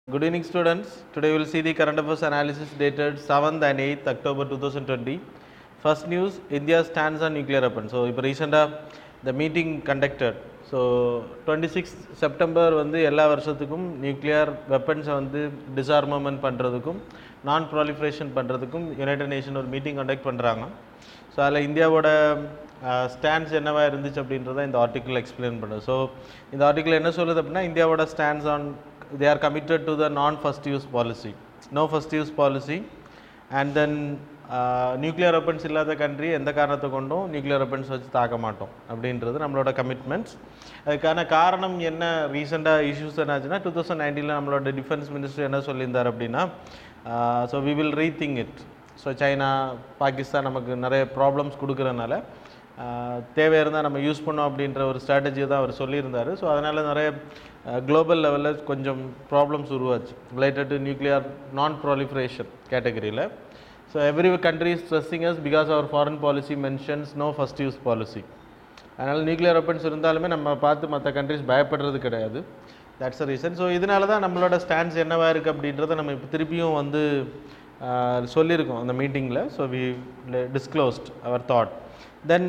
Good evening students. Today we will see the current affairs analysis dated 7th and 8th October 2020. First news, India stands on nuclear weapons. So இப்போ ரீசெண்டாக the meeting conducted. So twenty six September வந்து எல்லா வருஷத்துக்கும் nuclear வெப்பன்ஸை வந்து டிஸ்ஆர்மமெண்ட் பண்ணுறதுக்கும் non proliferation பண்ணுறதுக்கும் United Nation ஒரு meeting conduct பண்ணுறாங்க so அதில் இந்தியாவோட ஸ்டாண்ட்ஸ் என்னவா இருந்துச்சு அப்படின்றத இந்த ஆர்டிக்கிள் எக்ஸ்பிளைன் பண்ணுது ஸோ இந்த ஆர்டிக்கிள் என்ன சொல்லுது அப்படின்னா இந்தியாவோட stands on they are committed to the non first use policy no first use policy and then nuclear weapons இல்லாத கண்ட்ரி எந்த காரணத்தை கொண்டும் நியூக்ளியர் வெப்பன்ஸ் வச்சு தாக்க மாட்டோம் அப்படின்றது நம்மளோட கமிட்மெண்ட்ஸ் அதுக்கான காரணம் என்ன ரீசெண்டாக இஷ்யூஸ் என்னாச்சுன்னா டூ தௌசண்ட் நைன்டீனில் நம்மளோட டிஃபென்ஸ் மினிஸ்டர் என்ன சொல்லியிருந்தார் அப்படின்னா so we will rethink it so China Pakistan நமக்கு நிறைய ப்ராப்ளம்ஸ் கொடுக்குறனால தேவை இருந்தால் நம்ம யூஸ் பண்ணோம் அப்படின்ற ஒரு ஸ்ட்ராட்டஜியை தான் அவர் சொல்லியிருந்தார் ஸோ அதனால் நிறைய குளோபல் லெவலில் கொஞ்சம் ப்ராப்ளம்ஸ் உருவாச்சு related to nuclear non proliferation கேட்டகரியில் so every country is stressing us because our foreign policy mentions no first use policy அதனால் நியூக்ளியர் வெப்பன்ஸ் இருந்தாலுமே நம்ம பார்த்து மற்ற கண்ட்ரிஸ் பயப்படுறது கிடையாது தட்ஸ் அ ரீசன் ஸோ இதனால தான் நம்மளோட ஸ்டாண்ட்ஸ் என்னவா இருக்குது அப்படின்றத நம்ம இப்போ திருப்பியும் வந்து சொல்லியிருக்கோம் அந்த மீட்டிங்கில் so we disclosed our thought then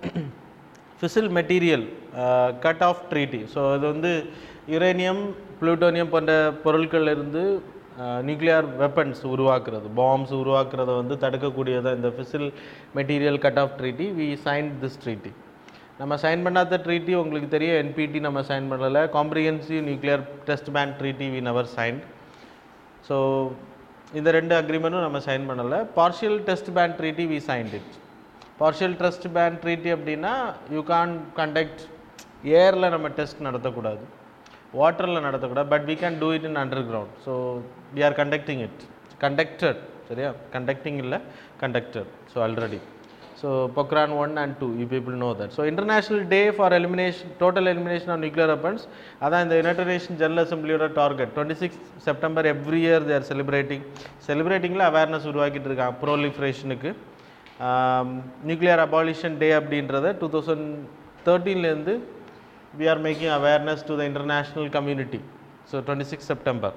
fissile material cut off treaty so இது வந்து யுரேனியம் ப்ளூட்டோனியம் போன்ற பொருட்கள் இருந்து நியூக்ளியர் வெப்பன்ஸ் உருவாக்குறது பாம்ஸ் உருவாக்குறத வந்து தடுக்கக்கூடியதாக இந்த fissile material cut off treaty we sign this treaty நம்ம சைன் பண்ணாத ட்ரீட்டி உங்களுக்கு தெரியும் என்பிடி நம்ம சைன் பண்ணலை comprehensive nuclear test ban treaty we never signed so இந்த ரெண்டு அக்ரிமெண்ட்டும் நம்ம சைன் பண்ணலை partial test ban treaty we signed it partial test ban treaty அப்படின்னா யூ கான் கண்டக்ட் ஏரில் நம்ம டெஸ்ட் நடத்தக்கூடாது வாட்டரில் நடத்தக்கூடாது but we can do it in underground so we are conducting it conducted சரியா கண்டக்டிங் இல்லை conducted so already so Pokhran one and two you people know that so international day for elimination total elimination of nuclear weapons அதான் இந்த United Nation General அசம்பிளியோட target twenty six September every year there celebrating செலிப்ரேட்டிங்கில் awareness உருவாக்கிட்டு இருக்காங்க ப்ரோலிஃப்ரேஷனுக்கு nuclear abolition day அப்படின்றத two thousand தேர்ட்டீன்லேருந்து we are making awareness to the international community so twenty six September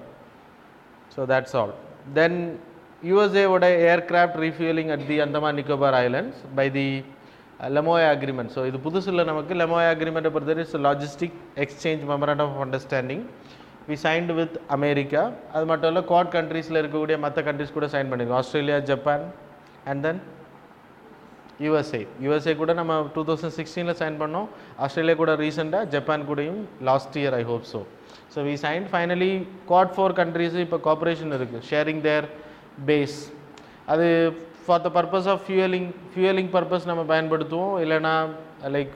so that's all then யூஎஸ்ஏவோட aircraft refueling at the Andaman Nicobar islands by the LEMOA agreement so இது புதுசு இல்லை நமக்கு LEMOA அக்ரிமெண்ட்டை பொறுத்தவரை it's logistic exchange memorandum of understanding we signed with America அது மட்டும் இல்லை குவாட் கண்ட்ரீஸில் இருக்கக்கூடிய மற்ற கண்ட்ரிஸ் கூட சைன் பண்ணியிருக்கோம் Australia Japan and then USA USA கூட நம்ம டூ தௌசண்ட் சிக்ஸ்டீனில் சைன் பண்ணோம் ஆஸ்திரேலியா கூட ரீசெண்டாக ஜப்பான் கூடயும் last year I hope so so we sign finally quad four countries இப்போ காப்பரேஷன் இருக்குது ஷேரிங் தேர் பேஸ் அது for the purpose of fueling fueling purpose நம்ம பயன்படுத்துவோம் இல்லைனா லைக்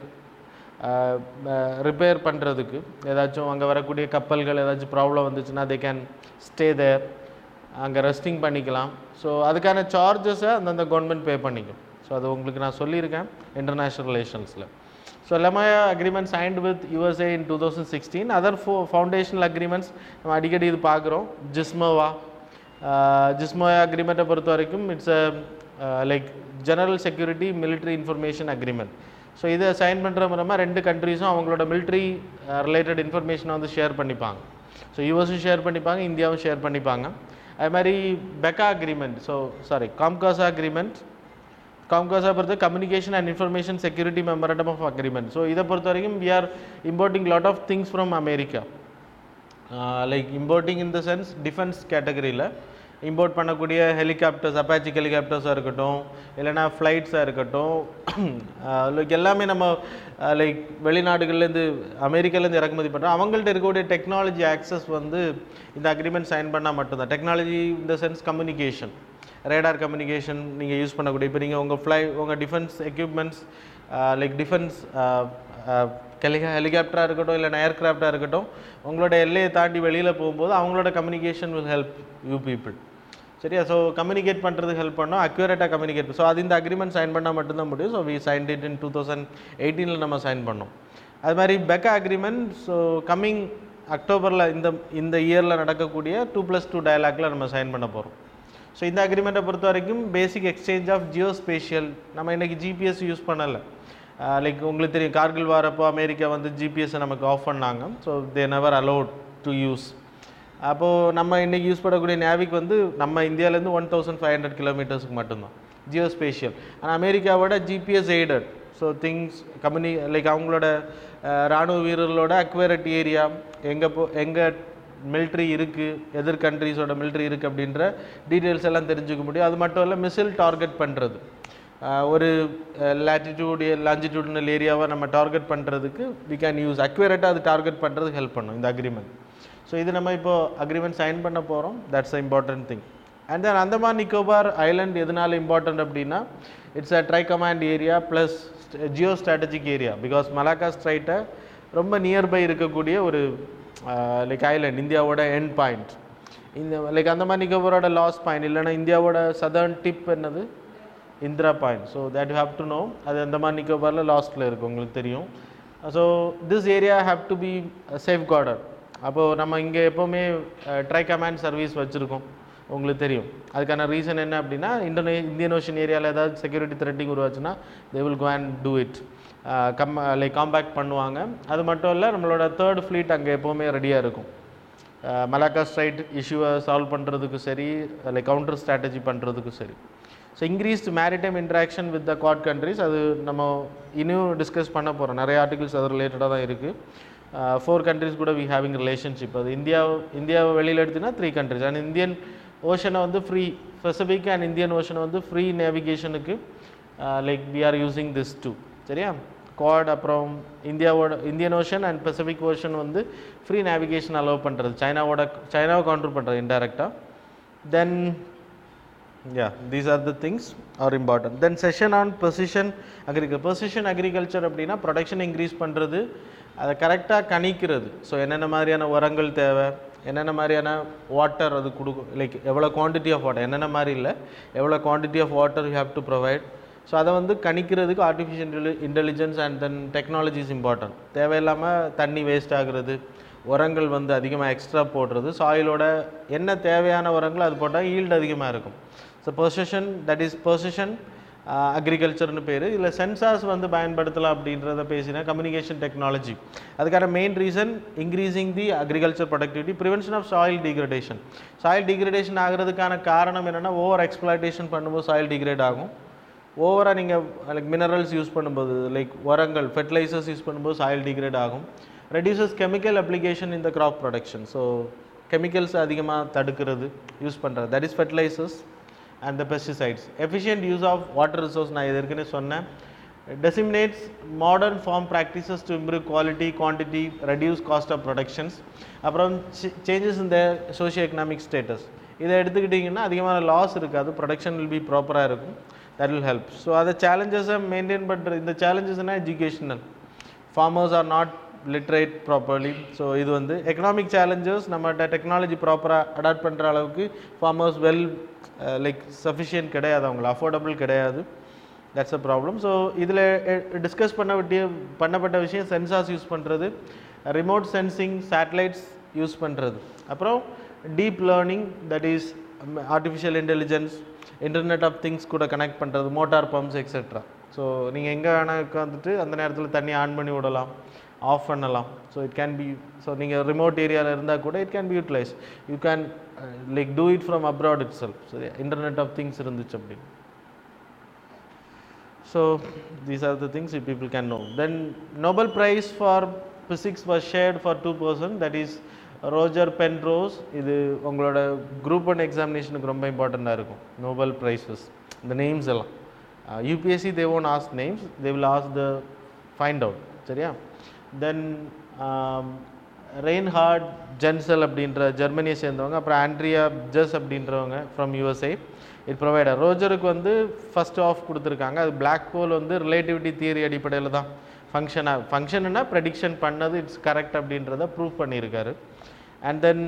ரிப்பேர் பண்ணுறதுக்கு ஏதாச்சும் அங்கே வரக்கூடிய கப்பல்கள் ஏதாச்சும் ப்ராப்ளம் வந்துச்சுன்னா தே கேன் ஸ்டே தேர் அங்கே ரெஸ்டிங் பண்ணிக்கலாம் ஸோ அதுக்கான சார்ஜஸை அந்தந்த கவர்மெண்ட் பே பண்ணிக்கும் ஸோ அது உங்களுக்கு நான் சொல்லியிருக்கேன் இன்டர்நேஷ்னல் ரிலேஷன்ஸில் so LEMOA agreement signed with USA in two thousand sixteen other four foundational agreements நம்ம அடிக்கடி இது பார்க்குறோம் ஜிஸ்மோவா ஜிஸ்மோயா அக்ரிமெண்ட்டை பொறுத்த வரைக்கும் it's uh like general security military information agreement so இதை சைன் பண்ணுற மூலமாக ரெண்டு கண்ட்ரீஸும் அவங்களோட மிலிட்ரி ரிலேட்டட் இன்ஃபர்மேஷனை வந்து ஷேர் பண்ணிப்பாங்க ஸோ யூஎஸும் ஷேர் பண்ணிப்பாங்க இந்தியாவும் ஷேர் பண்ணிப்பாங்க அது மாதிரி BECA agreement so sorry COMCASA agreement COMCASA பொறுத்த communication and information security memorandum of agreement so இதை பொறுத்த வரைக்கும் we are importing lot of things from America like importing in the sense defence கேட்டகரியில் இம்போர்ட் பண்ணக்கூடிய helicopters அப்பாச்சிக் ஹெலிகாப்டர்ஸாக இருக்கட்டும் இல்லைனா ஃப்ளைட்ஸாக இருக்கட்டும் லைக் எல்லாமே நம்ம லைக் வெளிநாடுகள்லேருந்து அமெரிக்காலேருந்து இறக்குமதி பண்ணுறோம் அவங்கள்ட்ட இருக்கக்கூடிய டெக்னாலஜி ஆக்சஸ் வந்து இந்த அக்ரிமெண்ட் சைன் பண்ணால் மட்டும்தான் டெக்னாலஜி இந்த சென்ஸ் கம்யூனிகேஷன் ரேடார் கம்யூனிகேஷன் நீங்கள் யூஸ் பண்ணக்கூடிய இப்போ நீங்கள் உங்கள் ஃப்ளை உங்கள் டிஃபென்ஸ் எக்யூப்மெண்ட்ஸ் லைக் டிஃபென்ஸ் ஹெலிகா ஹெலிகாப்டராக இருக்கட்டும் இல்லை ஏர்க்ராஃப்டாக இருக்கட்டும் உங்களோட எல்லையை தாண்டி வெளியில் போகும்போது அவங்களோட communication will help you people சரியா ஸோ கம்யூனிகேட் பண்ணுறதுக்கு ஹெல்ப் பண்ணோம் அக்யூரேட்டாக கம்யூனிகேட் ஸோ அது இந்த அக்ரிமெண்ட் சைன் பண்ணால் மட்டும்தான் முடியும் so we sign it in two thousand எயிட்டீனில் நம்ம சைன் பண்ணோம் அது மாதிரி பெக்கா அக்ரிமெண்ட் ஸோ கம்மிங் அக்டோபரில் இந்த இந்த இயரில் நடக்கக்கூடிய டூ ப்ளஸ் டூ டயலாக்ல நம்ம சைன் பண்ண போகிறோம் ஸோ இந்த அக்ரிமெண்ட்டை பொறுத்த வரைக்கும் basic exchange of geospatial நம்ம இன்றைக்கி ஜிபிஎஸ் யூஸ் பண்ணலை லைக் உங்களுக்கு தெரியும் கார்கில் வாரப்போ அமெரிக்கா வந்து ஜிபிஎஸ்ஸை நமக்கு ஆஃப் பண்ணாங்க so they never allowed to use அப்போது நம்ம இன்றைக்கி யூஸ் பண்ணக்கூடிய நேவிக் வந்து நம்ம இந்தியாவிலேருந்து ஒன் தௌசண்ட் ஃபைவ் ஹண்ட்ரட் கிலோமீட்டர்ஸ்க்கு மட்டும்தான் ஜியோஸ்பேஷியல் ஆனால் அமெரிக்காவோட ஜிபிஎஸ் எய்டட் ஸோ திங்ஸ் கம்யூனி லைக் அவங்களோட அஹ், ராணுவ வீரர்களோட அக்வேரட் ஏரியா எங்கே போ எங்கே மிலிட்ரி இருக்குது எதிர் கண்ட்ரீஸோட மிலிட்ரி இருக்குது அப்படின்ற டீட்டெயில்ஸ் எல்லாம் தெரிஞ்சுக்க முடியும் அது மட்டும் இல்லை மிசில் டார்கெட் பண்ணுறது ஒரு லேட்டிடியூட் லாஞ்சிடியூட்னல் ஏரியாவை நம்ம டார்கெட் பண்ணுறதுக்கு வி கேன் யூஸ் அக்யூரேட்டாக அது டார்கெட் பண்ணுறதுக்கு ஹெல்ப் பண்ணும் இந்த அக்ரிமெண்ட் ஸோ இது நம்ம இப்போ அக்ரிமெண்ட் சைன் பண்ண போகிறோம் that's a important thing and then Andaman Nicobar island எதனால இம்பார்ட்டன்ட் அப்படின்னா it's a tri command area plus geo strategic area because Malacca ஸ்ட்ரைட்டை ரொம்ப நியர்பை இருக்கக்கூடிய ஒரு லைக் ஐலண்ட் இந்தியாவோட எண்ட் பாயிண்ட் இந்த லைக் அந்தமான் நிக்கோபாரோட லாஸ் பாயிண்ட் இல்லைன்னா இந்தியாவோட சதர்ன் டிப் என்னது Indira point so that you have to know அது அந்தமான் நிக்கோபாரில் லாஸ்ட்டில் இருக்குது உங்களுக்கு தெரியும் so this area have to be safe Carter அப்போது நம்ம இங்கே எப்போவுமே ட்ரை கமாண்ட் சர்வீஸ் வச்சுருக்கோம் உங்களுக்கு தெரியும் அதுக்கான ரீசன் என்ன அப்படின்னா இந்தோனே இந்தியன் ஓஷன் ஏரியாவில் ஏதாவது செக்யூரிட்டி த்ரெட்டிங் உருவாச்சுன்னா they will go and do it come like compact பண்ணுவாங்க அது மட்டும் இல்லை நம்மளோட தேர்ட் ஃப்ளீட் அங்கே எப்போவுமே ரெடியாக இருக்கும் மலாக்கா ஸ்ட்ரைட் இஷ்யூவை சால்வ் பண்ணுறதுக்கும் சரி லைக் கவுண்டர் ஸ்ட்ராட்டஜி பண்ணுறதுக்கும் சரி so increased maritime interaction with the quad countries அது நம்ம இன்னும் டிஸ்கஸ் பண்ண போகிறோம் நிறைய ஆர்டிகல்ஸ் அது ரிலேட்டடாக தான் இருக்குது ஃபோர் கண்ட்ரிஸ் கூட வி ஹேவிங் ரிலேஷன்ஷிப் அது இந்தியா இந்தியாவை வெளியில் எடுத்தீங்கன்னா த்ரீ கண்ட்ரிஸ் அண்ட் இந்தியன் ஓஷனை வந்து ஃப்ரீ பசிபிக் அண்ட் இந்தியன் ஓஷனை வந்து ஃப்ரீ நேவிகேஷனுக்கு like we are using this too சரியா குவாட் அப்புறம் இந்தியாவோட Indian ocean and Pacific ocean வந்து ஃப்ரீ நேவிகேஷன் அலோவ் பண்ணுறது சைனாவோட சைனாவை கவுண்டர் பண்ணுறது இன்டெரக்டாக then yeah these are the things are important then session on precision agriculture precision agriculture அப்படின்னா ப்ரொடக்ஷன் இன்க்ரீஸ் பண்ணுறது அதை கரெக்டாக கணிக்கிறது ஸோ என்னென்ன மாதிரியான உரங்கள் தேவை என்னென்ன மாதிரியான வாட்டர் அது கொடுக்கும் லைக் எவ்வளோ குவான்டிட்டி ஆஃப் வாட்டர் என்னென்ன மாதிரி இல்லை எவ்வளோ quantity of water you have to provide so அதை வந்து கணிக்கிறதுக்கு artificial intelligence and then technology is important தேவையில்லாமல் தண்ணி வேஸ்ட் ஆகுறது உரங்கள் வந்து அதிகமாக எக்ஸ்ட்ரா போடுறது சாயிலோட என்ன தேவையான உரங்கள் அது போட்டால் ஈல்டு அதிகமாக இருக்கும் so position that is position அக்ரிகல்ச்சர்னு பேர் இதில் சென்சார்ஸ் வந்து பயன்படுத்தலாம் அப்படின்றத பேசினா கம்யூனிகேஷன் டெக்னாலஜி அதுக்கான main reason increasing the agriculture productivity prevention of soil degradation soil degradation ஆகிறதுக்கான காரணம் என்னென்னா ஓவர் எக்ஸ்ப்ளாய்டேஷன் பண்ணும்போது சாயில் டிகிரேட் ஆகும் ஓவராக நீங்கள் லைக் மினரல்ஸ் யூஸ் பண்ணும்போது லைக் உரங்கள் ஃபெர்டிலைசர்ஸ் யூஸ் பண்ணும்போது சாயில் டிகிரேட் ஆகும் reduces chemical application in the crop production so chemicals அதிகமாக தடுக்கிறது யூஸ் பண்ணுறது that is fertilisers and the pesticides efficient use of water resource நான் இது ஏற்கனவே சொன்னேன் disseminates modern farm practices to improve quality quantity reduce cost of productions அப்புறம் changes இந்த socio economic status இதை எடுத்துக்கிட்டிங்கன்னா அதிகமான லாஸ் இருக்காது ப்ரொடக்ஷன் வில் பி ப்ராப்பராக இருக்கும் தட் வில் ஹெல்ப் ஸோ அதை சேலஞ்சஸை மெயின்டைன் பண்ணுற இந்த சேலஞ்சஸ்னால் educational farmers are not literate properly so இது வந்து எக்கனாமிக் சேலஞ்சஸ் நம்மகிட்ட டெக்னாலஜி ப்ராப்பராக அடாப்ட் பண்ணுற அளவுக்கு ஃபார்மர்ஸ் வெல் லைக் சஃபிஷியன்ட் கிடையாது அவங்கள அஃபோர்டபுள் கிடையாது தட்ஸ் அ ப்ராப்ளம் ஸோ இதில் டிஸ்கஸ் பண்ண வேண்டிய பண்ணப்பட்ட விஷயம் சென்சார்ஸ் யூஸ் பண்ணுறது ரிமோட் சென்சிங் சேட்டலைட்ஸ் யூஸ் பண்ணுறது அப்புறம் deep learning that is artificial intelligence internet of things கூட கனெக்ட் பண்ணுறது மோட்டார் பம்ப்ஸ் எக்ஸெட்ரா ஸோ நீங்கள் எங்கே வேணால் உட்காந்துட்டு அந்த நேரத்தில் தண்ணி ஆன் பண்ணி விடலாம் ஆஃப் பண்ணலாம் so it can be so நீங்கள் ரிமோட் ஏரியாவில் இருந்தால் கூட it can be utilise you can like do it from abroad itself சரி இன்டர்நெட் ஆஃப் திங்ஸ் இருந்துச்சு அப்படின்னு so these are the things people can know then Nobel prize for physics was shared for two person that is Roger Penrose இது உங்களோட group one எக்ஸாமினேஷனுக்கு ரொம்ப இம்பார்ட்டண்ட்டாக இருக்கும் Nobel prizes இந்த நேம்ஸ் எல்லாம் UPSC they own as names they will ask the find out சரியா then Reinhard Genzel அப்படின்ற ஜெர்மனியை சேர்ந்தவங்க அப்புறம் ஆண்ட்ரியா ஜஸ் அப்படின்றவங்க ஃப்ரம் யூஎஸ்ஏ இது ப்ரொவைடர் ரோஜருக்கு வந்து ஃபஸ்ட் ஆஃப் கொடுத்துருக்காங்க அது பிளாக் ஹோல் வந்து ரிலேட்டிவிட்டி தியரி அடிப்படையில் தான் ஃபங்க்ஷனாக ஃபங்க்ஷன்னா ப்ரெடிக்ஷன் பண்ணது இட்ஸ் கரெக்ட் அப்படின்றத ப்ரூவ் பண்ணியிருக்காரு அண்ட் தென்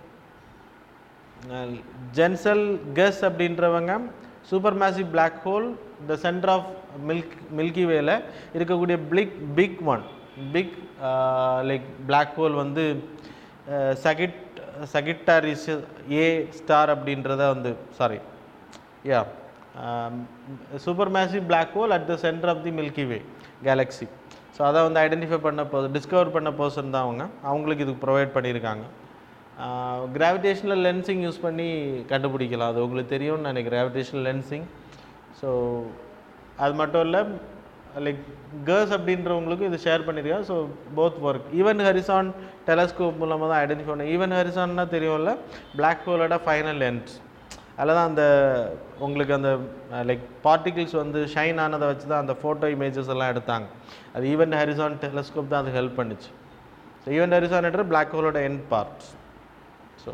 ஜென்சல் கெஸ் அப்படின்றவங்க super massive black hole the centre of milk Milky வேல இருக்கக்கூடிய பிளிக் big one big like black hole வந்து சகிட் சகிட்டாரிஸ் ஏ ஸ்டார் அப்படின்றத வந்து sorry yeah super massive black hole at the centre of the Milky Way galaxy so அதை வந்து identify பண்ண person discover பண்ண பர்சன் தான் அவங்க அவங்களுக்கு இதுக்கு ப்ரொவைட் பண்ணியிருக்காங்க கிராவிடேஷனல் லென்சிங் யூஸ் பண்ணி கண்டுபிடிக்கலாம் அது உங்களுக்கு தெரியும்னு நினைக்கிறேன் கிராவிடேஷனல் லென்சிங் ஸோ அது மட்டும் இல்லை லைக் கேர்ஸ் அப்படின்றவங்களுக்கு இது ஷேர் பண்ணியிருக்கேன் so both work Event Horizon Telescope மூலமாக தான் ஐடென்டிஃபை பண்ண ஈவன் ஹரிசான்னா தெரியும்ல பிளாக் ஹோலோட ஃபைனல் லென்ஸ் அதில் தான் அந்த உங்களுக்கு அந்த லைக் பார்ட்டிகிள்ஸ் வந்து ஷைன் ஆனதை வச்சு தான் அந்த ஃபோட்டோ இமேஜஸ் எல்லாம் எடுத்தாங்க அது ஈவன் ஹரிசான் டெலஸ்கோப் தான் அது ஹெல்ப் பண்ணுச்சு ஸோ ஈவன் ஹரிசான்ன்ற பிளாக் ஹோலோட end parts so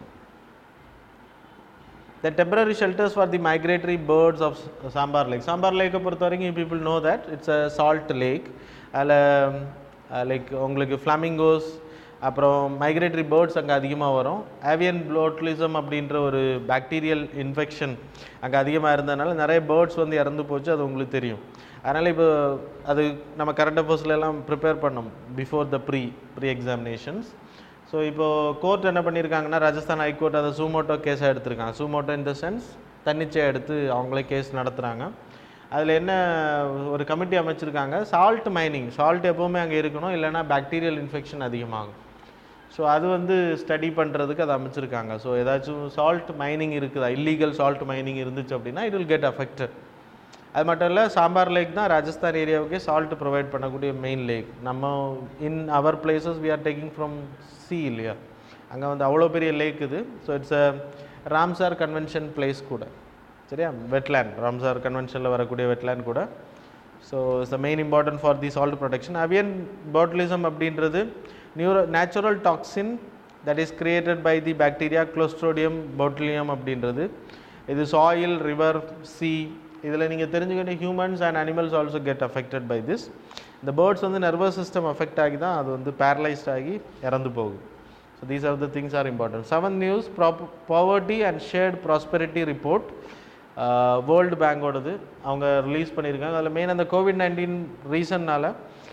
the temporary shelters for the migratory birds of Sambhar lake Sambhar லேக்கை பொறுத்த வரைக்கும் people know that it's a salt lake அதில் லைக் உங்களுக்கு ஃப்ளாமிங்கோஸ் அப்புறம் மைக்ரேட்டரி பேர்ட்ஸ் அங்கே அதிகமாக வரும் ஆவியன் ப்ளோட்லிசம் அப்படின்ற ஒரு பாக்டீரியல் இன்ஃபெக்ஷன் அங்கே அதிகமாக இருந்ததுனால நிறைய பேர்ட்ஸ் வந்து இறந்து போச்சு அது உங்களுக்கு தெரியும் அதனால் இப்போ அது நம்ம கரண்ட் அஃபேர்ஸ்ல எல்லாம் ப்ரிப்பேர் பண்ணோம் before the pre pre examinations so இப்போது கோர்ட் என்ன பண்ணியிருக்காங்கன்னா ராஜஸ்தான் ஹைகோர்ட் அதை சூமோட்டோ கேஸாக எடுத்திருக்காங்க சூமோட்டோ இன் த சென்ஸ் தன்னிச்சையாக எடுத்து அவங்களே கேஸ் நடத்துகிறாங்க அதில் என்ன ஒரு கமிட்டி அமைச்சிருக்காங்க சால்ட் மைனிங் சால்ட் எப்போவுமே அங்கே இருக்கணும் இல்லைன்னா பாக்டீரியல் இன்ஃபெக்ஷன் அதிகமாகும் ஸோ அது வந்து ஸ்டடி பண்ணுறதுக்கு அதை அமைச்சிருக்காங்க ஸோ ஏதாச்சும் சால்ட் மைனிங் இருக்குதா இல்லீகல் சால்ட் மைனிங் இருந்துச்சு அப்படின்னா இட் வில் கெட் அஃபெக்டட் அது மட்டும் இல்லை சாம்பார் லேக் தான் ராஜஸ்தான் ஏரியாவுக்கே சால்ட் ப்ரொவைட் பண்ணக்கூடிய மெயின் லேக் நம்ம in our places we are taking from sea இல்லையா அங்கே வந்து அவ்வளோ பெரிய லேக் இது so it's a Ramsar convention place கூட சரியா வெட்லேண்ட் ராம்சார் கன்வென்ஷனில் வரக்கூடிய வெட்லேண்ட் கூட so it's the main important for the salt protection avian botulism அப்படின்றது neuro natural toxin that is created by the bacteria clostridium botulinum அப்படின்றது இது soil river C இதில் நீங்கள் தெரிஞ்சுக்கிட்ட humans and animals also get affected by this இந்த birds வந்து nervous system affect ஆகி தான் அது வந்து பேரலைஸ்ட் ஆகி இறந்து போகுது so these are the things are important seven news prop poverty and shared prosperity report world பேங்கோடது அவங்க ரிலீஸ் பண்ணியிருக்காங்க அதில் மெயின் அந்த கோவிட் நைன்டீன் ரீசன்னால்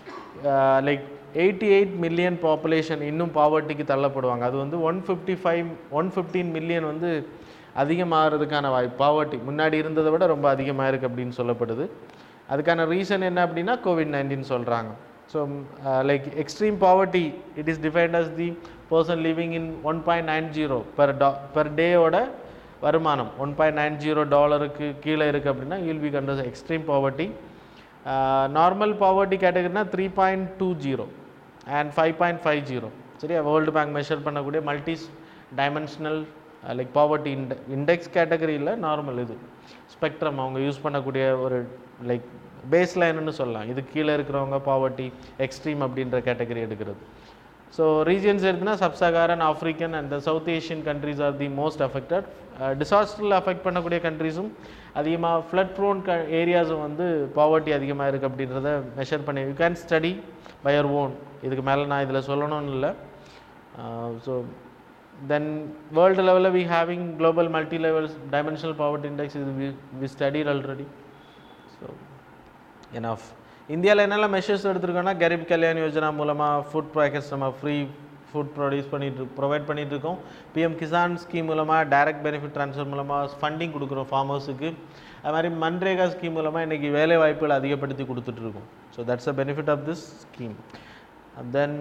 like eighty eight million population இன்னும் பாவர்ட்டிக்கு தள்ளப்படுவாங்க அது வந்து one fifty five one fifteen million வந்து அதிகமாகிறதுக்கான வாய்ப்பு பாவர்ட்டி முன்னாடி இருந்ததை விட ரொம்ப அதிகமாக இருக்குது அப்படின்னு சொல்லப்படுது அதுக்கான ரீசன் என்ன அப்படின்னா கோவிட் நைன்டீன் சொல்கிறாங்க so like extreme poverty it is defined as the person living in one point nine zero per டா பெர் டேயோட வருமானம் ஒன் பாயிண்ட் நைன் ஜீரோ டாலருக்கு கீழே இருக்குது அப்படின்னா you'll be counted extreme poverty normal poverty கேட்டகரினா three point two zero and five point five zero சரியா world bank measure பண்ணக்கூடிய மல்டிஸ் டைமென்ஷனல் லைக் பாவர்ட்டி இண்ட இண்டெக்ஸ் கேட்டகரியில் நார்மல் இது ஸ்பெக்ட்ரம் அவங்க யூஸ் பண்ணக்கூடிய ஒரு லைக் பேஸ் லைன்னு சொல்லலாம் இது கீழே இருக்கிறவங்க பாவர்ட்டி எக்ஸ்ட்ரீம் அப்படின்ற கேட்டகரி எடுக்கிறது ஸோ ரீஜியன்ஸ் எடுத்துனா sub-Saharan African and south Asian countries are the most affected டிசாஸ்டரில் அஃபெக்ட் பண்ணக்கூடிய கண்ட்ரீஸும் அதிகமாக ஃப்ளட் ப்ரோன் க ஏரியாஸும் வந்து பாவர்ட்டி அதிகமாக இருக்குது அப்படின்றத மெஷர் பண்ணி you can study by your own இதுக்கு மேலே நான் இதில் சொல்லணும்னு இல்லை ஸோ தென் வேர்ல்டு லெவலில் we having global multi levels dimensional poverty index இது we we studied already so enough இந்தியாவில் என்னெல்லாம் மெஷர்ஸ் எடுத்திருக்கோன்னா கரீப் கல்யாண் யோஜனா மூலமாக ஃபுட் பேக்கெட்ஸ் நம்ம ஃப்ரீ ஃபுட் ப்ரொடியூஸ் பண்ணிட்டு ப்ரொவைட் பண்ணிட்டு இருக்கோம் பிஎம் கிசான் ஸ்கீம் மூலமாக டைரக்ட் பெனிஃபிட் ட்ரான்ஸ்ஃபர் மூலமாக ஃபண்டிங் கொடுக்குறோம் ஃபார்மர்ஸுக்கு அது மாதிரி மன்ரேகா ஸ்கீம் மூலமாக இன்றைக்கி வேலை வாய்ப்புகள் அதிகப்படுத்தி கொடுத்துட்ருக்கோம் so that's a benefit of this scheme then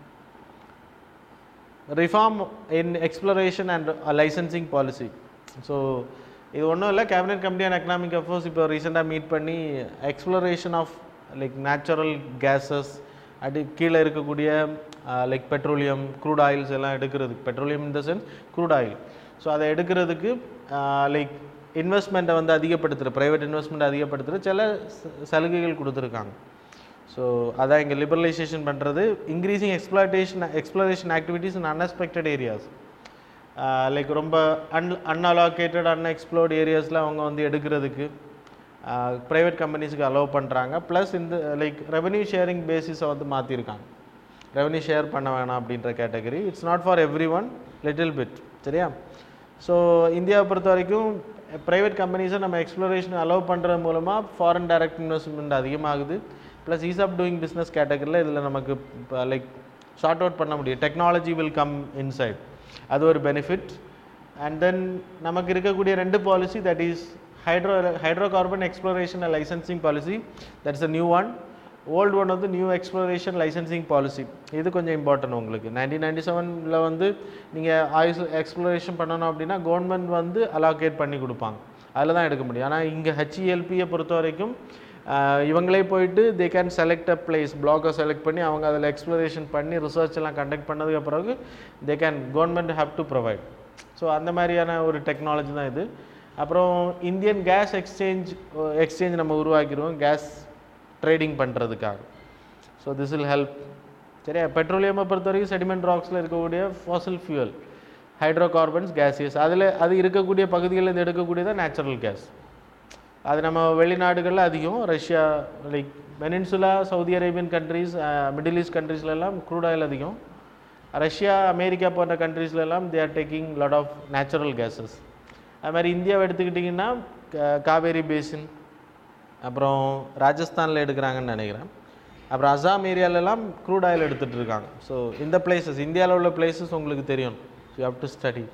reform in exploration and licensing policy so இது ஒன்றும் இல்லை cabinet committee and economic affairs இப்போ ரீசெண்டாக மீட் பண்ணி exploration of like natural gases அடி கீழே இருக்கக்கூடிய லைக் பெட்ரோலியம் க்ரூட் ஆயில்ஸ் எல்லாம் எடுக்கிறதுக்கு petroleum in the sense crude oil so அதை எடுக்கிறதுக்கு லைக் இன்வெஸ்ட்மெண்ட்டை வந்து அதிகப்படுத்துகிற ப்ரைவேட் இன்வெஸ்ட்மெண்ட் அதிகப்படுத்துகிற சில ச- சலுகைகள் கொடுத்துருக்காங்க ஸோ அதான் இங்கே லிபரலைசேஷன் பண்ணுறது increasing exploitation exploration activities in unexpected areas like ரொம்ப அன் அன்அலாகேட்டட் அன்எக்ஸ்ப்ளோர்ட் ஏரியாஸில் அவங்க வந்து எடுக்கிறதுக்கு ப்ரைவேட் கம்பெனிஸுக்கு அலோவ் பண்ணுறாங்க ப்ளஸ் இந்த லைக் ரெவன்யூ ஷேரிங் பேசிஸை வந்து மாற்றிருக்காங்க ரெவன்யூ ஷேர் பண்ண வேணாம் அப்படின்ற category it's not for everyone little bit சரியா ஸோ இந்தியாவை பொறுத்த வரைக்கும் ப்ரைவேட் கம்பெனிஸை நம்ம எக்ஸ்ப்ளோரேஷன் அலோவ் பண்ணுறது மூலமாக ஃபாரின் டைரக்ட் இன்வெஸ்ட்மெண்ட் அதிகமாகுது plus ease of doing business கேட்டகரியில் இதில் நமக்கு லைக் ஷார்ட் அவுட் பண்ண முடியும் டெக்னாலஜி வில் கம் இன்சைட் அது ஒரு பெனிஃபிட் அண்ட் தென் நமக்கு இருக்கக்கூடிய ரெண்டு policy that is hydro hydrocarbon exploration and licensing policy that's a new one old one வந்து நியூ எக்ஸ்ப்ளோரேஷன் லைசன்சிங் பாலிசி இது கொஞ்சம் இம்பார்ட்டன்ட் உங்களுக்கு நைன்டீன் நைன்டி செவனில் வந்து நீங்கள் ஆயுஸ் எக்ஸ்ப்ளோரேஷன் பண்ணணும் அப்படின்னா கவர்மெண்ட் வந்து அலாகேட் பண்ணி கொடுப்பாங்க அதில் தான் எடுக்க முடியும் ஆனால் இங்கே ஹெச்இஎல்பியை பொறுத்த வரைக்கும் ஆஹ், இவங்களே போயிட்டு they can select a place பிளாக்கை செலக்ட் பண்ணி அவங்க அதில் எக்ஸ்ப்ளோரேஷன் பண்ணி ரிசர்ச் எல்லாம் கண்டக்ட் பண்ணதுக்கு பிறகு they can government have to provide so அந்த மாதிரியான ஒரு டெக்னாலஜி தான் இது அப்புறம் இந்தியன் கேஸ் எக்ஸ்சேஞ்ச் எக்ஸ்சேஞ்ச் நம்ம உருவாக்கிடுவோம் கேஸ் ட்ரேடிங் பண்ணுறதுக்காக ஸோ திஸ் வில் ஹெல்ப் சரியா பெட்ரோலியமை பொறுத்த வரைக்கும் செடிமெண்ட் ராக்ஸில் இருக்கக்கூடிய fossil fuel hydrocarbons gaseous அதில் அது இருக்கக்கூடிய பகுதிகளில் இருந்து எடுக்கக்கூடியதான் நேச்சுரல் கேஸ் அது நம்ம வெளிநாடுகளில் அதிகம் Russia like peninsula Saudi Arabian countries Middle East கண்ட்ரீஸ்லலாம் க்ரூட் ஆயில் அதிகம் ரஷ்யா அமெரிக்கா போன்ற கண்ட்ரீஸ்லலாம் they are taking lot of natural gases அது மாதிரி இந்தியாவை எடுத்துக்கிட்டிங்கன்னா கா- காவேரி பேசின் அப்புறம் ராஜஸ்தானில் எடுக்கிறாங்கன்னு நினைக்கிறேன் அப்புறம் அசாம் ஏரியாலலாம் க்ரூட் ஆயில் எடுத்துகிட்டு இருக்காங்க ஸோ இந்த பிளேசஸ் இந்தியாவில் உள்ள பிளேசஸ் உங்களுக்கு தெரியும் you have to study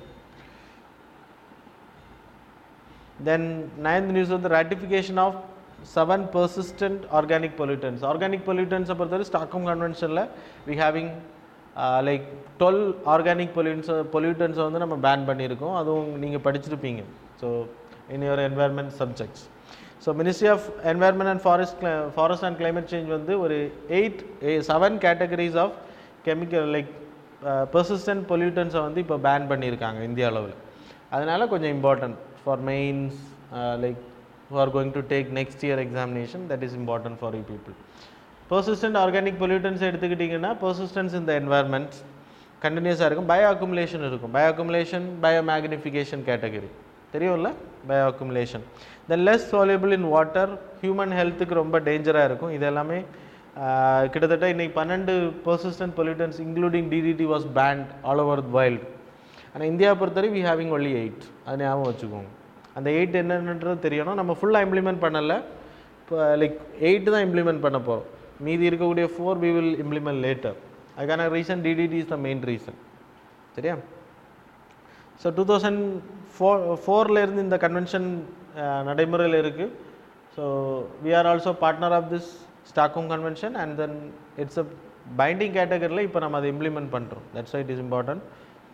then ninth news வந்து ratification of seven persistent organic pollutants organic பொல்யூட்டன்ஸை பொறுத்தவரை ஸ்டாக்ஹோம் கன்வென்ஷனில் we having like twelve organic pollutes பொல்யூட்டன்ஸை வந்து நம்ம பேன் பண்ணியிருக்கோம் அதுவும் நீங்கள் படிச்சிருப்பீங்க so in your environment subjects so ministry of environment and forest forest and climate change வந்து ஒரு eight seven categories of chemical like persistent பொல்யூட்டன்ஸை வந்து இப்போ பேன் பண்ணியிருக்காங்க இந்திய அளவில் அதனால கொஞ்சம் important for mains like who are going to take next year examination that is important for you people persistent organic pollutants எடுத்துக்கிட்டிங்கன்னா persistence in the environment கண்டினியூஸாக இருக்கும் பயோ அக்குமுலேஷன் இருக்கும் bioaccumulation biomagnification category தெரியும்ல bioaccumulation then less soluble in water human ஹெல்த்துக்கு ரொம்ப டேஞ்சராக இருக்கும் இது எல்லாமே ஆஹ், கிட்டத்தட்ட இன்னைக்கு பன்னெண்டு persistent pollutants including DDT was banned all over the world ஆனால் இந்தியாவை பொறுத்தவரை வி ஹேவிங் ஒன்லி எயிட் அது ஞாபகம் வச்சுக்கோங்க அந்த எயிட் என்னன்றது தெரியணும் நம்ம ஃபுல்லாக இம்ப்ளிமெண்ட் பண்ணலை இப்போ லைக் எயிட் தான் இம்ப்ளிமெண்ட் பண்ண போகிறோம் மீதி இருக்கக்கூடிய four we will implement later அதுக்கான reason DDT is the main reason சரியா ஸோ டூ தௌசண்ட் ஃபோர் ஃபோர்லேருந்து இந்த கன்வென்ஷன் நடைமுறையில் இருக்குது so we are also partner of this Stockholm convention and then it's a binding கேட்டகரியில் இப்போ நம்ம அதை இம்ப்ளிமெண்ட் பண்ணுறோம் that's it is important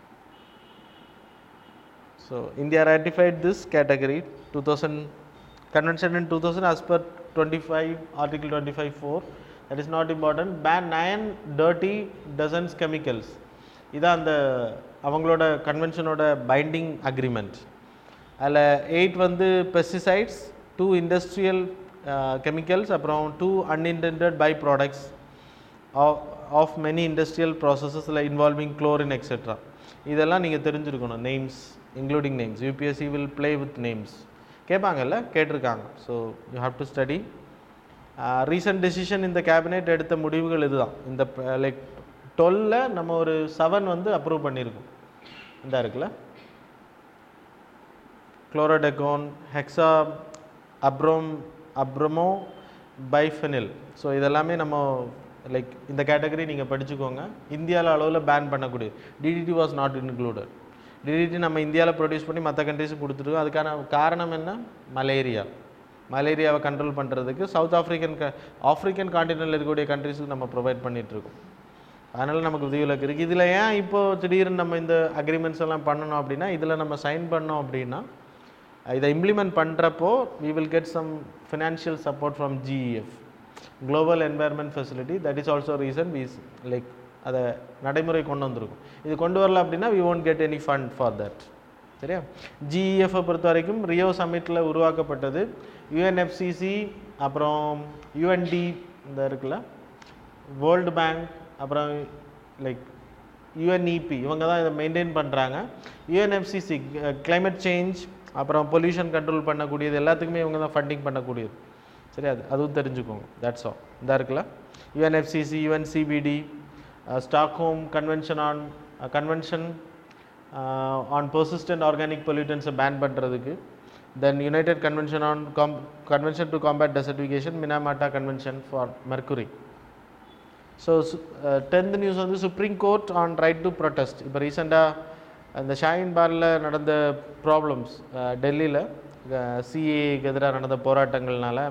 So India ratified this category 2000 convention in 2000 as per 25 article 25.4 that is not important ban nine dirty dozens chemicals இதான் அந்த அவங்களோட கன்வென்ஷனோட binding agreement அதில் எயிட் வந்து பெஸ்டிசைட்ஸ் டூ இண்டஸ்ட்ரியல் கெமிக்கல்ஸ் அப்புறம் two unintended by products of many industrial ப்ராசஸஸில் involving chlorine etcetera இதெல்லாம் நீங்கள் தெரிஞ்சிருக்கணும் names including names UPSC will play with names கேட்பாங்கல்ல கேட்டிருக்காங்க so you have to study recent decision இந்த கேபினெட் எடுத்த முடிவுகள் இதுதான் இந்த லைக் டுவெல்ல நம்ம ஒரு செவன் வந்து அப்ரூவ் பண்ணியிருக்கோம் இந்த இருக்குல்ல குளோரோடெகோன் ஹெக்ஸா அப்ரோம் அப்ரமோ பைஃபெனில் ஸோ இதெல்லாமே நம்ம லைக் இந்த கேட்டகரி நீங்கள் படிச்சுக்கோங்க இந்தியாவில் அளவில் பேன் பண்ணக்கூடிய DDT was not included DDT நம்ம இந்தியாவில் ப்ரொடியூஸ் பண்ணி மற்ற கண்ட்ரிஸுக்கு கொடுத்துருக்கோம் அதுக்கான காரணம் என்ன மலேரியா மலேரியாவை கண்ட்ரோல் பண்ணுறதுக்கு சவுத் ஆஃப்ரிக்கன் க ஆஃப்ரிக்கன் காண்டினென்டில் இருக்கக்கூடிய கண்ட்ரிஸுக்கு நம்ம ப்ரொவைட் பண்ணிகிட்ருக்கோம் அதனால் நமக்கு விதிவிலக்கு இருக்குது இதில் ஏன் இப்போ திடீர்னு நம்ம இந்த அக்ரிமெண்ட்ஸ் எல்லாம் பண்ணணும் அப்படின்னா இதில் நம்ம சைன் பண்ணோம் அப்படின்னா இதை இம்ப்ளிமெண்ட் பண்ணுறப்போ we will get some financial support from GEF global environment facility that is also reason we s- like அதை நடைமுறை கொண்டு வந்திருக்கும் இது கொண்டு வரல அப்படின்னா we won't get any fund for that சரியா ஜிஇஎஃப்பை பொறுத்த வரைக்கும் ரியோ சம்மிட்டில் உருவாக்கப்பட்டது யுஎன்எஃப்சிசி அப்புறம் யுஎன்டி இந்த இருக்குல்ல வேர்ல்டு பேங்க் அப்புறம் லைக் யுஎன்இபி இவங்க தான் இதை மெயின்டைன் பண்ணுறாங்க யுஎன்எஃப்சிசி climate சேஞ்ச் அப்புறம் பொல்யூஷன் கண்ட்ரோல் பண்ணக்கூடியது எல்லாத்துக்குமே இவங்க தான் ஃபண்டிங் பண்ணக்கூடியது சரி அது அதுவும் தெரிஞ்சுக்கோங்க தட்ஸ் ஆல் இந்த இருக்குல்ல UNFCCC UNCBD Stockholm convention on convention on persistent organic பொல்யூட்டன்ஸை பேன் பண்ணுறதுக்கு தென் யுனைடெட் கன்வென்ஷன் ஆன் காம் convention to combat desertification Minamata convention for mercury so tenth news வந்து supreme court on right to protest இப்போ ரீசெண்டாக அந்த ஷாயின் பாரில் நடந்த problems டெல்லியில் சிஏக்கு எதிராக நடந்த போராட்டங்கள்னால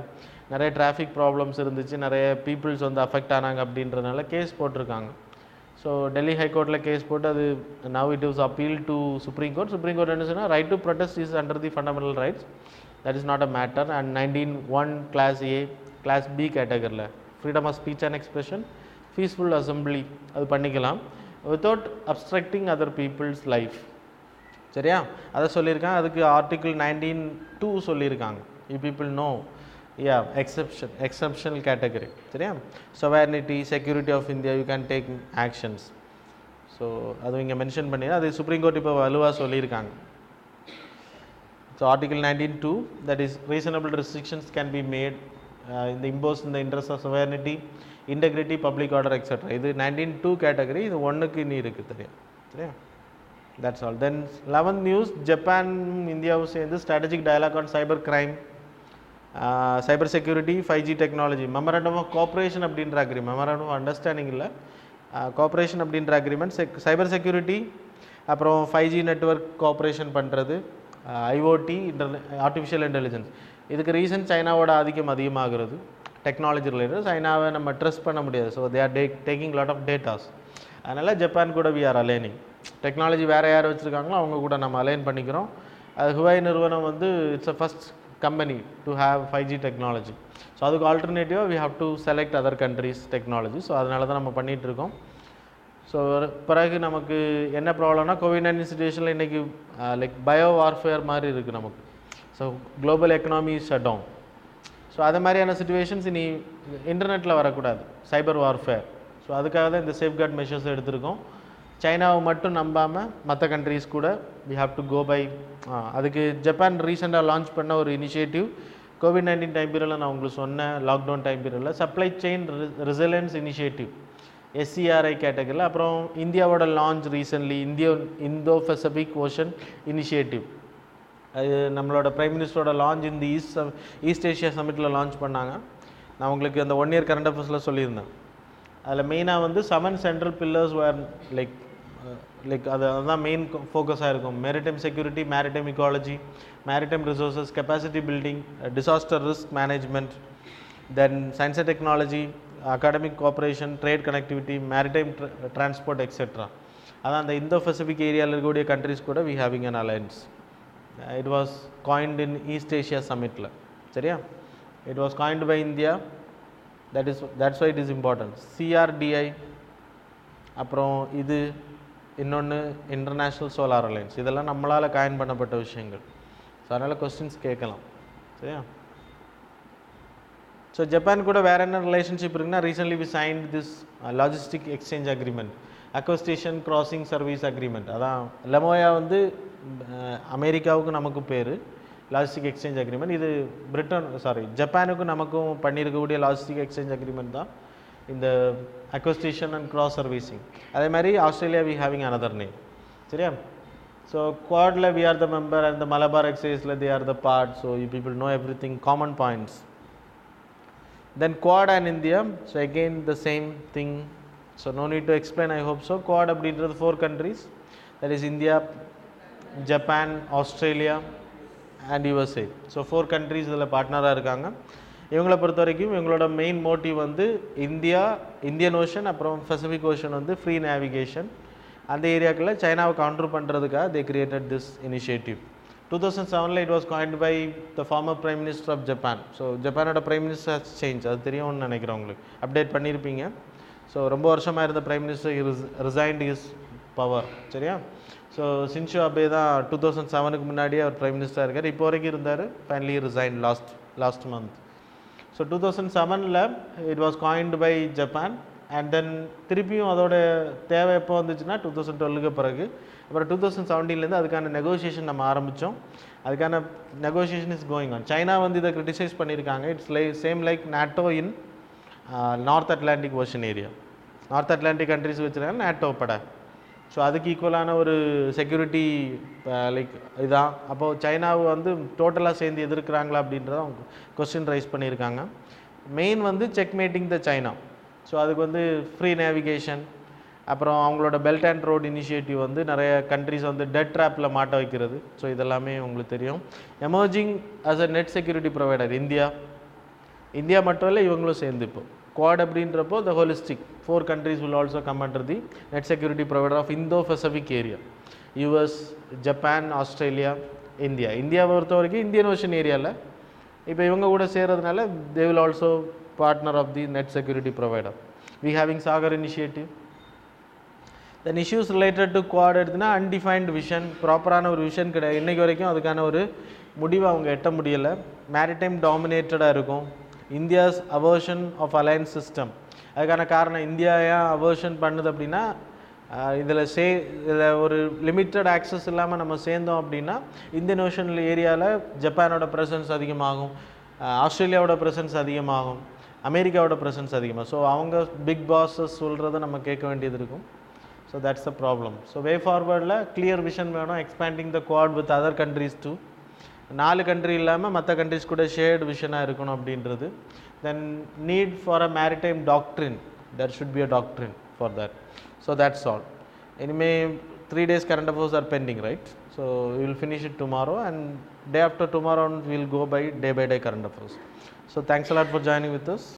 நிறைய டிராஃபிக் ப்ராப்ளம்ஸ் இருந்துச்சு நிறைய பீப்புள்ஸ் வந்து அஃபெக்ட் ஆனாங்க அப்படின்றதுனால கேஸ் போட்டிருக்காங்க ஸோ டெல்லி ஹைகோர்ட்டில் கேஸ் போட்டு அது now it is appeal to supreme court supreme court என்ன சொன்னால் right to protest is under the fundamental rights that is not a matter and nineteen one class A class B கேட்டகரியில் freedom of speech and expression peaceful assembly அது பண்ணிக்கலாம் without obstructing other people's life சரியா அதை சொல்லியிருக்காங்க அதுக்கு article nineteen two சொல்லியிருக்காங்க you people know யா exception exceptional category சரியா sovereignty security of India you can take actions so அது இங்கே மென்ஷன் பண்ணி அது சுப்ரீம் கோர்ட் இப்போ வலுவாக சொல்லியிருக்காங்க so article nineteen two that is reasonable restrictions can be made இந்த இம்போஸ் இந்த interest of sovereignty integrity public order etcetera இது நைன்டீன் டூ கேட்டகரி இது ஒன்றுக்கு நீ இருக்குது தெரியும் சரியா that's all then eleventh news Japan இந்தியாவும் சேர்ந்து strategic dialogue on cyber crime cyber security five G technology memorandum of cooperation அப்படின்ற அக்ரிமெண்ட் மெமரண்டம் ஆஃப் அண்டர்ஸ்டாண்டிங் இல்லை கோஆப்ரேஷன் அப்படின்ற அக்ரிமெண்ட் செக் சைபர் செக்யூரிட்டி அப்புறம் ஃபைவ் ஜி நெட்ஒர்க் கோஆப்ரேஷன் பண்ணுறது IoT internet artificial intelligence இதுக்கு reason சைனாவோட ஆதிக்கம் அதிகமாகிறது டெக்னாலஜி ரிலேட்டட் சைனாவை நம்ம ட்ரஸ்ட் பண்ண முடியாது ஸோ தே ஆர் டே டேக்கிங் லாட் ஆஃப் டேட்டாஸ் அதனால் ஜப்பான் கூட வி ஆர் அலைனிங் டெக்னாலஜி வேறு யார் வச்சுருக்காங்களோ அவங்க கூட நம்ம அலைன் பண்ணிக்கிறோம் அது ஹுவாய் நிறுவனம் வந்து it's a first company to have five G technology so அதுக்கு ஆல்டர்னேட்டிவாக we have to select other countries technology so அதனால தான் நம்ம பண்ணிகிட்டு இருக்கோம் ஸோ பிறகு நமக்கு என்ன ப்ராப்ளம்னா கோவிட் நைன்டீன் சுச்சுவேஷனில் இன்றைக்கி லைக் பயோ வார்ஃபேர் மாதிரி இருக்குது நமக்கு so global economy shut down so அது மாதிரியான சுச்சுவேஷன்ஸ் இனி இன்டர்நெட்டில் வரக்கூடாது சைபர் வார்ஃபேர் ஸோ அதுக்காக தான் இந்த சேஃப்கார்ட் மெஷர்ஸ் எடுத்திருக்கோம் சைனாவை மட்டும் நம்பாமல் மற்ற கண்ட்ரீஸ் கூட we have to go by அதுக்கு ஜப்பான் ரீசெண்டாக லான்ச் பண்ண ஒரு இனிஷியேட்டிவ் கோவிட் நைன்டீன் டைம் பீரியடில் நான் உங்களுக்கு சொன்னேன் லாக்டவுன் டைம் பீரியடில் supply chain resilience initiative SCRI கேட்டகரியில் அப்புறம் இந்தியாவோட லான்ச் ரீசன்ட்லி இந்தியோ இந்தோ பசிபிக் ஓஷன் இனிஷியேட்டிவ் அது நம்மளோட பிரைம் மினிஸ்டரோட லான்ச் இந்த ஈஸ்ட் ஈஸ்ட் ஏஷியா சமிட்டில் லான்ச் பண்ணாங்க நான் உங்களுக்கு அந்த ஒன் இயர் கரண்ட் அஃபேர்ஸில் சொல்லியிருந்தேன் அதில் மெயினாக வந்து seven central pillars where like like அது அதுதான் மெயின் ஃபோக்கஸாக இருக்கும் maritime security maritime ecology maritime resources capacity building disaster risk management then science and technology academic cooperation trade connectivity maritime transport etcetera அதான் அந்த இந்தோ பசிபிக் ஏரியாவில் இருக்கக்கூடிய countries கூட we having an alliance it was coined in east Asia சமிட்டில் சரியா it was coined by India that is that's why it is important CRDI அப்புறம் இது இன்னொன்று இன்டர்நேஷ்னல் சோலார் அலையன்ஸ் இதெல்லாம் நம்மளால் காயின் பண்ணப்பட்ட விஷயங்கள் ஸோ அதனால் கொஸ்டின்ஸ் கேட்கலாம் சரியா ஸோ ஜப்பான் கூட வேறு என்ன ரிலேஷன்ஷிப் இருக்குன்னா recently we sign this logistic exchange agreement acquisition crossing service agreement அதான் லெமோயா வந்து அஹ், அமெரிக்காவுக்கு நமக்கு பேர் லாஜிஸ்டிக் எக்ஸ்சேஞ்ச் அக்ரிமெண்ட் இது பிரிட்டன் சாரி ஜப்பானுக்கும் நமக்கும் பண்ணியிருக்கக்கூடிய லாஜிஸ்டிக் எக்ஸ்சேஞ்ச் அக்ரிமெண்ட் தான் இந்த அக்வஸ்டேஷன் அண்ட் கிராஸ் சர்வீசிங் அதே மாதிரி Australia we having another name சரியா ஸோ குவாடில் we are the member and the Malabar எக்ஸசைஸில் they are the part so you people know everything common points then quad and india so again the same thing so no need to explain i hope so quad அப்படின்றது four countries that is india japan australia and usa so four countries இதில் பார்ட்னராக இருக்காங்க இவங்களை பொறுத்த வரைக்கும் இவங்களோட main motive வந்து India Indian ocean அப்புறம் பசிபிக் ஓஷன் வந்து ஃப்ரீ நேவிகேஷன் அந்த ஏரியாக்களில் சைனாவை கவுண்டர் பண்ணுறதுக்காக they created this initiative two thousand செவனில் it was coined by the former prime minister of Japan so ஜப்பானோட பிரைம் மினிஸ்டர் ஹஸ் சேஞ்ச் அது தெரியும்னு நினைக்கிறேன் உங்களுக்கு அப்டேட் பண்ணியிருப்பீங்க ஸோ ரொம்ப வருஷமாக இருந்த prime minister resigned his power சரியா ஸோ சின்ஷோ அபே தான் டூ தௌசண்ட் செவனுக்கு முன்னாடியே அவர் பிரைம் மினிஸ்டராக இருக்கார் இப்போ வரைக்கும் இருந்தார் finally resign last last month so two thousand செவனில் it was coined by Japan and then திருப்பியும் அதோட தேவை எப்போ வந்துச்சுன்னா டூ தௌசண்ட் டுவெல்லுக்கு பிறகு அப்புறம் டூ தௌசண்ட் செவன்டீன்லேருந்து அதுக்கான நெகோசியேஷன் நம்ம ஆரம்பித்தோம் அதுக்கான negotiation is going on China வந்து இதை கிரிட்டிசைஸ் பண்ணியிருக்காங்க it's like same like NATO in north Atlantic ocean area north Atlantic countries வச்சுருக்காங்க நாட்டோ பட ஸோ அதுக்கு ஈக்குவலான ஒரு செக்யூரிட்டி லைக் இதான் அப்போது சைனாவை வந்து டோட்டலாக சேர்ந்து எதிர்க்கிறாங்களா அப்படின்றத அவங்க கொஸ்டின் ரைஸ் பண்ணியிருக்காங்க மெயின் வந்து check mating the China so அதுக்கு வந்து ஃப்ரீ நேவிகேஷன் அப்புறம் அவங்களோட பெல்ட் அண்ட் ரோட் இனிஷியேட்டிவ் வந்து நிறைய கண்ட்ரிஸ் வந்து டெட் ட்ராப்பில் மாட்ட வைக்கிறது ஸோ இதெல்லாமே உங்களுக்கு தெரியும் emerging as a net security provider India India மட்டும் இல்லை இவங்களும் சேர்ந்து இப்போ குவாட் அப்படின்றப்போ the holistic four countries will also come under the net security provider of Indo Pacific area US Japan Australia India இந்தியாவை பொறுத்த வரைக்கும் இந்தியன் ஓஷன் ஏரியாவில் இப்போ இவங்க கூட சேர்றதுனால they will also partner of the net security provider we having Sagar initiative then issues related to quad எடுத்துனா undefined vision ப்ராப்பரான ஒரு விஷன் கிடையாது இன்னைக்கு வரைக்கும் அதுக்கான ஒரு முடிவை அவங்க எட்ட முடியலை மேரிடைம் டாமினேட்டடாக இருக்கும் India's aversion of alliance system அதுக்கான காரணம் இந்தியா ஏன் அவர்ஷன் பண்ணுது அப்படின்னா இதில் சே இதில் ஒரு லிமிட்டட் ஆக்சஸ் இல்லாமல் நம்ம சேர்ந்தோம் அப்படின்னா இந்தியன் ஓஷன் ஏரியாவில் ஜப்பானோட ப்ரெசன்ஸ் அதிகமாகும் அஹ் ஆஸ்திரேலியாவோட ப்ரெசன்ஸ் அதிகமாகும் அமெரிக்காவோட ப்ரெசன்ஸ் அதிகமாக ஸோ அவங்க பிக் பாஸஸ் சொல்கிறத நம்ம கேட்க வேண்டியது இருக்கும் so that's the problem so way ஃபார்வர்டில் கிளியர் விஷன் வேணும் expanding the quad with other countries too நாலு கண்ட்ரி இல்லாமல் மற்ற கண்ட்ரிஸ் கூட ஷேர்டு விஷனாக இருக்கணும் அப்படின்றது then need for a maritime doctrine there should be a doctrine for that so that's all anyway three days current affairs are pending right so we will finish it tomorrow and day after tomorrow on we'll go by day by day current affairs so thanks a lot for joining with us